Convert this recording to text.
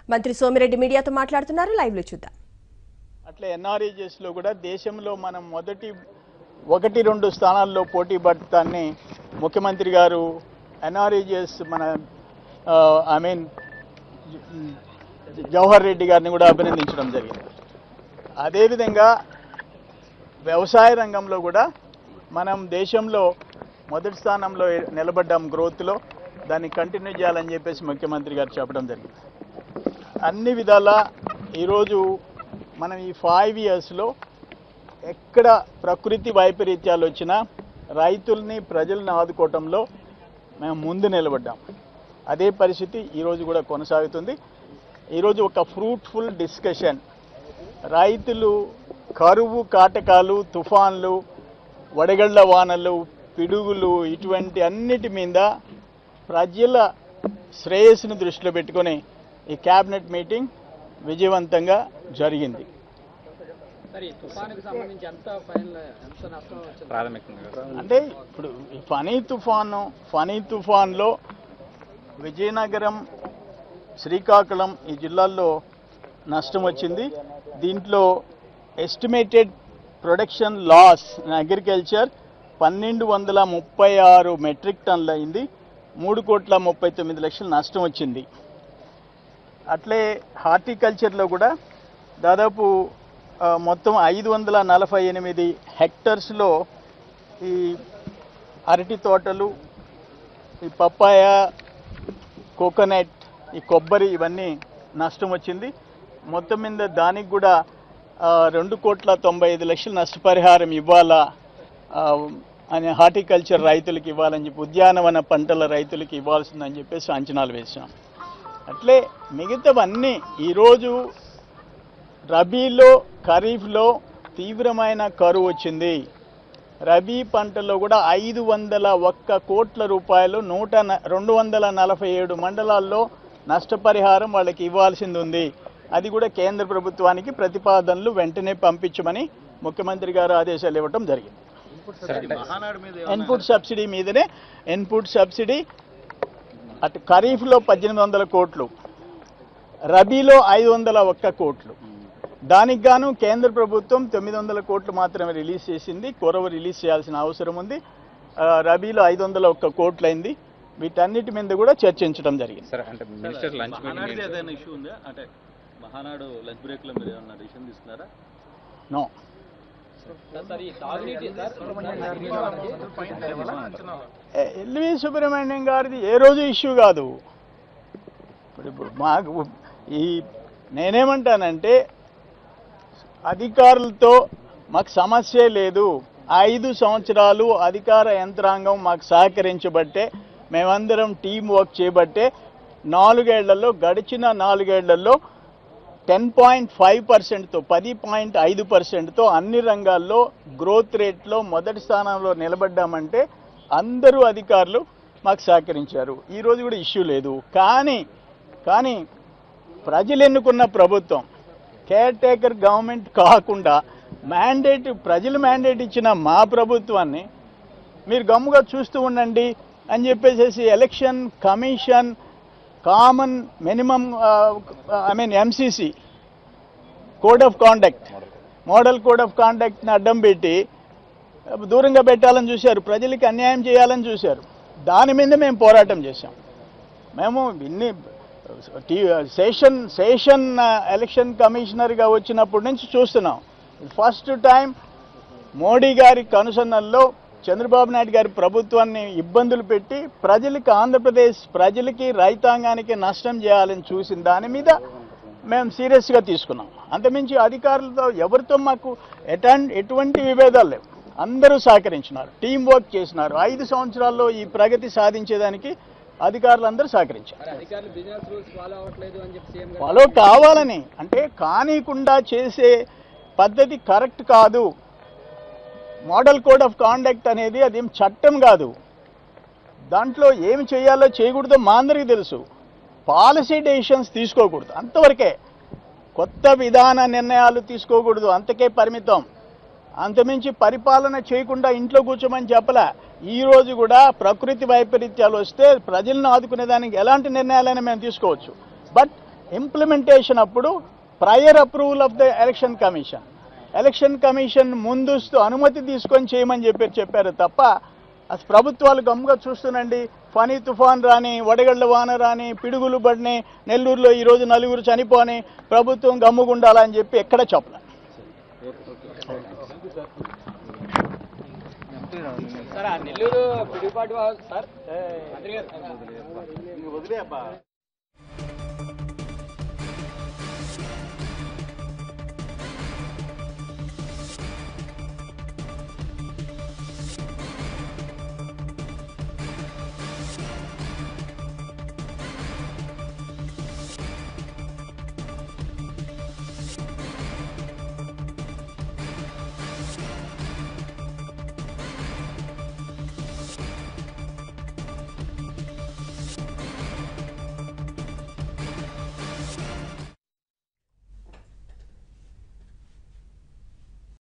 మంత్రి సోమిరెడ్డి మీడియాతో మాట్లాడుతున్నారు లైవ్ లో చూద్దాం అట్లా ఎన్ఆర్ఈజెస్లో కూడా దేశంలో మనం మొదటి ఒకటి రెండు స్థానాల్లో పోటీ పడతాన్ని ముఖ్యమంత్రి గారు ఎన్ఆర్ఈజెస్ మన ఐ మీన్ జవహర్ రెడ్డి గారిని కూడా అభినందించడం జరిగింది అదేవిధంగా వ్యవసాయ రంగంలో కూడా మనం దేశంలో మొదటి స్థానంలో నిలబడ్డాం గ్రోత్లో దాన్ని కంటిన్యూ చేయాలని చెప్పేసి ముఖ్యమంత్రి గారు చెప్పడం జరిగింది అన్ని విధాల ఈరోజు మనం ఈ ఫైవ్ ఇయర్స్లో ఎక్కడ ప్రకృతి వైపరీత్యాలు వచ్చినా రైతుల్ని ప్రజల్ని ఆదుకోవటంలో మేము ముందు నిలబడ్డాం అదే పరిస్థితి ఈరోజు కూడా కొనసాగుతుంది ఈరోజు ఒక ఫ్రూట్ఫుల్ డిస్కషన్ రైతులు కరువు కాటకాలు తుఫాన్లు వడగళ్ల వానలు పిడుగులు ఇటువంటి అన్నిటి మీద ప్రజల శ్రేయస్సును దృష్టిలో పెట్టుకొని ఈ క్యాబినెట్ మీటింగ్ విజయవంతంగా జరిగింది సార్ ఈ తుఫానుకు సంబంధించి ఎంత ఫైన్ ఎంత నష్టం వచ్చింది ప్రాథమికంగా అంటే ఇప్పుడు ఈ ఫనీ తుఫాను ఫనీ తుఫాన్లో విజయనగరం శ్రీకాకుళం ఈ జిల్లాల్లో నష్టం వచ్చింది దీంట్లో estimated production loss in agriculture పన్నెండు వందల ముప్పై ఆరు మెట్రిక్ టన్నులు అయింది మూడు కోట్ల ముప్పై తొమ్మిది లక్షల నష్టం వచ్చింది అట్లే హార్టికల్చర్లో కూడా దాదాపు ఆ, మొత్తం ఐదు వందల నలభై ఎనిమిది హెక్టర్స్లో ఈ అరటి తోటలు ఈ పప్పాయ కోకోనట్ ఈ కొబ్బరి ఇవన్నీ నష్టం వచ్చింది మొత్తం మీద దానికి కూడా ఆ, రెండు కోట్ల తొంభై ఐదు లక్షల నష్టపరిహారం ఇవ్వాలా ఆ, అని హార్టికల్చర్ రైతులకు ఇవ్వాలని చెప్పి ఉద్యానవన పంటల రైతులకు ఇవ్వాల్సిందని చెప్పేసి అంచనాలు వేసాం అట్లే మిగతావన్నీ ఈరోజు రబీలో ఖరీఫ్లో తీవ్రమైన కరువు వచ్చింది రబీ పంటలో కూడా ఐదు వందల ఒక్క కోట్ల రూపాయలు నూట న- రెండు వందల నలభై ఏడు మండలాల్లో నష్టపరిహారం వాళ్ళకి ఇవ్వాల్సింది ఉంది అది కూడా కేంద్ర ప్రభుత్వానికి ప్రతిపాదనలు వెంటనే పంపించమని ముఖ్యమంత్రి గారు ఆదేశాలు ఇవ్వటం జరిగింది ఇన్పుట్ సబ్సిడీ మీదనే ఇన్పుట్ సబ్సిడీ అటు ఖరీఫ్లో పద్దెనిమిది వందల కోట్లు రబీలో ఐదు వందల ఒక్క కోట్లు దానికి గాను కేంద్ర ప్రభుత్వం తొమ్మిది వందల కోట్లు మాత్రమే రిలీజ్ చేసింది కొరవ రిలీజ్ చేయాల్సిన అవసరం ఉంది ఆ, రబీలో ఐదు వందల ఒక్క కోట్లు అయింది వీటన్నిటి మీద కూడా చర్చించడం జరిగింది సార్ అంటే మినిస్టర్ లంచ్ మహానాడుది మీటింగ్ ఏదైనా ఇష్యూ ఉందా అంటే మహానాడు లంచ్ బ్రేక్ లో మీరు ఏమన్నా డిసిషన్ తీసుకున్నారా నో సార్ ఈ తాగునీటి సార్ ఎ- ఎల్వి సుబ్రహ్మణ్యం గారిది ఏ రోజు ఇష్యూ కాదు ఇప్పుడు ఇప్పుడు మాకు ఈ నేనేమంటానంటే అధికారులతో మాకు సమస్యే లేదు ఐదు సంవత్సరాలు అధికార యంత్రాంగం మాకు సహకరించబట్టే మేమందరం టీం వర్క్ చేయబట్టే నాలుగేళ్లలో గడిచిన నాలుగేళ్లలో టెన్ పాయింట్ ఫైవ్ పర్సెంట్తో పది పాయింట్ ఐదు పర్సెంట్తో అన్ని రంగాల్లో గ్రోత్ రేట్లో మొదటి స్థానంలో నిలబడ్డామంటే అందరూ అధికారులు మాకు సహకరించారు ఈరోజు కూడా ఇష్యూ లేదు కానీ కానీ ప్రజలు ఎన్నుకున్న ప్రభుత్వం కేర్ టేకర్ గవర్నమెంట్ కాకుండా మ్యాండేట్ ప్రజలు మ్యాండేట్ ఇచ్చిన మా ప్రభుత్వాన్ని మీరు గమ్ముగా చూస్తూ ఉండండి అని చెప్పేసి election commission common minimum I mean MCC code of conduct model code of కాండక్ట్ని అడ్డం పెట్టి దూరంగా పెట్టాలని చూశారు ప్రజలకి అన్యాయం చేయాలని చూశారు దాని మీద మేము పోరాటం చేశాం మేము ఇన్ని టీ సేషన్ సేషన్ ఎలక్షన్ కమిషనర్గా వచ్చినప్పటి నుంచి చూస్తున్నాం ఫస్ట్ టైం మోడీ గారి కనుసన్నల్లో చంద్రబాబు నాయుడు గారి ప్రభుత్వాన్ని ఇబ్బందులు పెట్టి ప్రజలకి ఆంధ్రప్రదేశ్ ప్రజలకి రైతాంగానికి నష్టం చేయాలని చూసిన దాని మీద మేము సీరియస్గా తీసుకున్నాం అంతమించి అధికారులతో ఎవరితో మాకు ఎటన్ ఎటువంటి విభేదాలు లేవు అందరూ సహకరించినారు టీం వర్క్ చేసినారు ఐదు సంవత్సరాల్లో ఈ ప్రగతి సాధించేదానికి అధికారులందరూ సహకరించారు మరి అధికారులు బిజినెస్ రూల్స్ ఫాలో అవ్వట్లేదు అని చెప్పి సీఎం గారు ఫాలో కావాలని అంటే కానీకుండా చేసే పద్ధతి కరెక్ట్ కాదు మోడల్ కోడ్ ఆఫ్ కాండక్ట్ అనేది అది ఏం చట్టం కాదు దాంట్లో ఏమి చేయాలో చేయకూడదో మా అందరికీ తెలుసు పాలసీ డెసిషన్స్ తీసుకోకూడదు అంతవరకే కొత్త విధాన నిర్ణయాలు తీసుకోకూడదు అంతకే పరిమితం అంతమించి పరిపాలన చేయకుండా ఇంట్లో కూర్చోమని చెప్పలే ఈ రోజు కూడా ప్రకృతి వైపరీత్యాలు వస్తే ప్రజలను ఆదుకునే దానికి ఎలాంటి నిర్ణయాలైనా మేము తీసుకోవచ్చు బట్ ఇంప్లిమెంటేషన్ అప్పుడు prior approval of the election commission election commission ముందస్తు అనుమతి తీసుకొని చేయమని చెప్పి చెప్పారు తప్ప అసలు ప్రభుత్వాలు గమ్ముగా చూస్తునండి ఫనీ తుఫాన్ రాని వడగళ్ళ వాన రాని పిడుగులు పడిని నెల్లూరులో ఈరోజు నలుగురు చనిపోని ప్రభుత్వం గమ్ముగుండాలని చెప్పి ఎక్కడ చెప్పలే సార్ ఆ నెల్లూరు పిడిపాటి వా- సార్ మంత్రి గారు